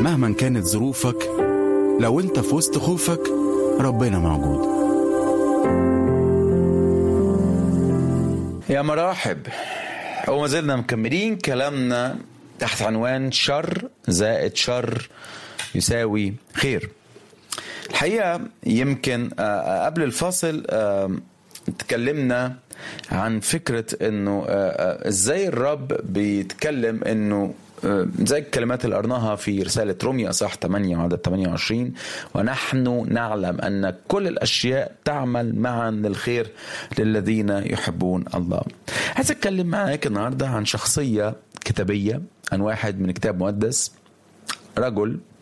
مهما كانت ظروفك لو انت في وسط خوفك ربنا موجود يا مراحب وما زلنا مكملين كلامنا تحت عنوان شر زائد شر يساوي خير الحقيقة يمكن آه، قبل الفاصل آه، اتكلمنا عن فكرة انه آه، آه، ازاي الرب بيتكلم انه آه، زي الكلمات اللي قرناها في رسالة روميا صح 8 وعدد 28 ونحن نعلم أن كل الأشياء تعمل معا للخير للذين يحبون الله عايز أتكلم معاك النهاردة عن شخصية كتابية عن واحد من كتاب مقدس رجل